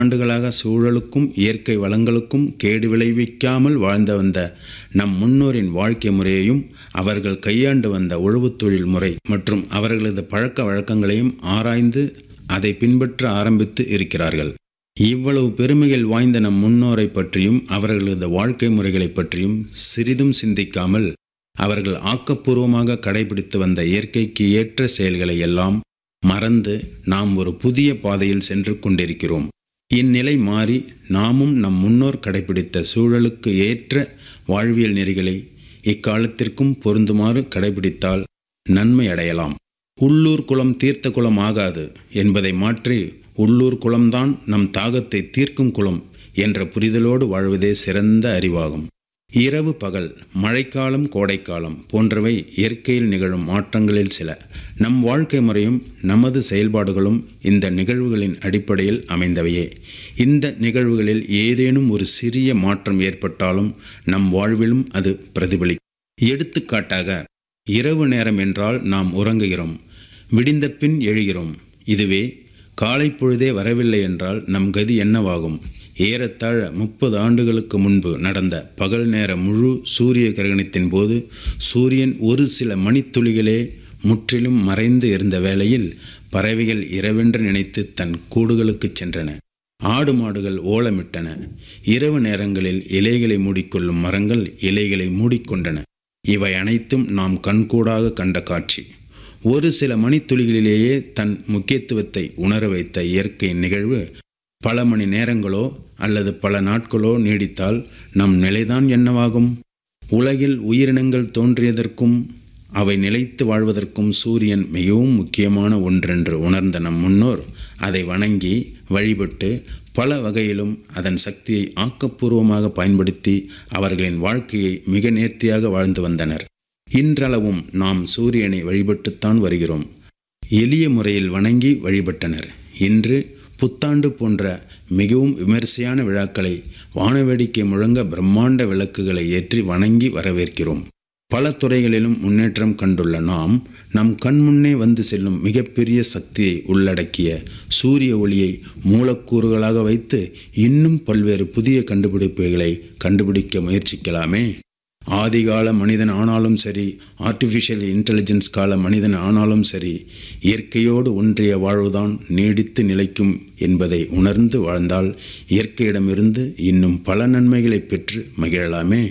ஆண்டுகளாக சூழலுக்கும் இயற்கை வளங்களுக்கும் கேடு விளைவிக்காமல் வாழ்ந்து வந்த நம் முன்னோரின் வாழ்க்கை முறையையும் அவர்கள் கையாண்டு வந்த உழவுத் தொழில் முறை மற்றும் அவர்களது பழக்க வழக்கங்களையும் ஆராய்ந்து அதை பின்பற்ற ஆரம்பித்து இருக்கிறார்கள் இவ்வளவு பெருமைகள் வாய்ந்த நம் முன்னோரை பற்றியும் அவர்களது வாழ்க்கை முறைகளை பற்றியும் சிறிதும் சிந்திக்காமல் அவர்கள் ஆக்கப்பூர்வமாக கடைபிடித்து வந்த இயற்கைக்கு ஏற்ற செயல்களை எல்லாம் மறந்து நாம் ஒரு புதிய பாதையில் சென்று கொண்டிருக்கிறோம் இந்நிலை மாறி நாமும் நம் முன்னோர் கடைபிடித்த சூழலுக்கு ஏற்ற வாழ்வியல் நெறிகளை இக்காலத்திற்கும் பொருந்துமாறு கடைபிடித்தால் நன்மை அடையலாம் உள்ளூர் குளம் தீர்த்த குளம் ஆகாது என்பதை மாற்றி உள்ளூர் குளம்தான் நம் தாகத்தை தீர்க்கும் குளம் என்ற புரிதலோடு வாழ்வதே சிறந்த அறிவாகும் இரவு பகல் மழைக்காலம் கோடைக்காலம் போன்றவை இயற்கையில் நிகழும் மாற்றங்களில் சில நம் வாழ்க்கை முறையும் நமது செயல்பாடுகளும் இந்த நிகழ்வுகளின் அடிப்படையில் அமைந்தவையே இந்த நிகழ்வுகளில் ஏதேனும் ஒரு சிறிய மாற்றம் ஏற்பட்டாலும் நம் வாழ்விலும் அது பிரதிபலிக்கும் எடுத்துக்காட்டாக இரவு நேரம் என்றால் நாம் உறங்குகிறோம் விடிந்த பின் எழுகிறோம் இதுவே காலை பொழுதே வரவில்லை என்றால் நம் கதி என்னவாகும் ஏறத்தாழ முப்பது ஆண்டுகளுக்கு முன்பு நடந்த பகல் நேர முழு சூரிய கிரகணத்தின் போது சூரியன் ஒரு சில மணித்துளிகளே முற்றிலும் மறைந்து இருந்த வேளையில் பறவைகள் இரவென்று நினைத்து தன் கூடுகளுக்கு சென்றன ஆடு மாடுகள் ஓலமிட்டன இரவு நேரங்களில் இலைகளை மூடிக்கொள்ளும் மரங்கள் இலைகளை மூடிக்கொண்டன இவை அனைத்தும் நாம் கண்கூடாக கண்ட காட்சி ஒரு சில மணித்துளிகளிலேயே தன் முக்கியத்துவத்தை உணர வைத்த இயற்கை நிகழ்வு பல மணி நேரங்களோ அல்லது பல நாட்களோ நீடித்தால் நம் நிலைதான் என்னவாகும் உலகில் உயிரினங்கள் தோன்றியதற்கும் அவை நிலைத்து வாழ்வதற்கும் சூரியன் மிகவும் முக்கியமான ஒன்றென்று உணர்ந்த நம் முன்னோர் அதை வணங்கி வழிபட்டு பல வகையிலும் அதன் சக்தியை ஆக்கப்பூர்வமாக பயன்படுத்தி அவர்களின் வாழ்க்கையை மிக நேர்த்தியாக வாழ்ந்து வந்தனர் இன்றளவும் நாம் சூரியனை வழிபட்டுத்தான் வருகிறோம் எளிய முறையில் வணங்கி வழிபட்டனர் இன்று புத்தாண்டு போன்ற மிகவும் விமரிசையான விழாக்களை வானவேடிக்கை முழங்க பிரம்மாண்ட விளக்குகளை ஏற்றி வணங்கி வரவேற்கிறோம் பல துறைகளிலும் முன்னேற்றம் கண்டுள்ள நாம் நம் கண்முன்னே வந்து செல்லும் மிகப்பெரிய சக்தியை உள்ளடக்கிய சூரிய ஒளியை மூலக்கூறுகளாக வைத்து இன்னும் பல்வேறு புதிய கண்டுபிடிப்புகளை கண்டுபிடிக்க முயற்சிக்கலாமே ஆதிகால மனிதன் ஆனாலும் சரி ஆர்டிஃபிஷியல் இன்டெலிஜென்ஸ் கால மனிதன் ஆனாலும் சரி இயற்கையோடு ஒன்றிய வாழ்வுதான் நீடித்து நிலைக்கும் என்பதை உணர்ந்து வாழ்ந்தால் இயற்கையிடமிருந்து இன்னும் பல நன்மைகளை பெற்று மகிழலாமே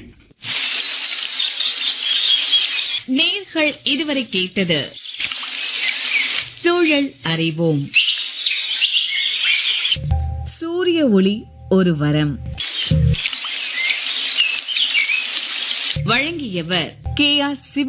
நேர்கள் இதுவரை கேட்டது சூழல் அறிவோம் சூரிய ஒளி ஒரு வரம் வழங்கியவர் கே ஆர் சிவ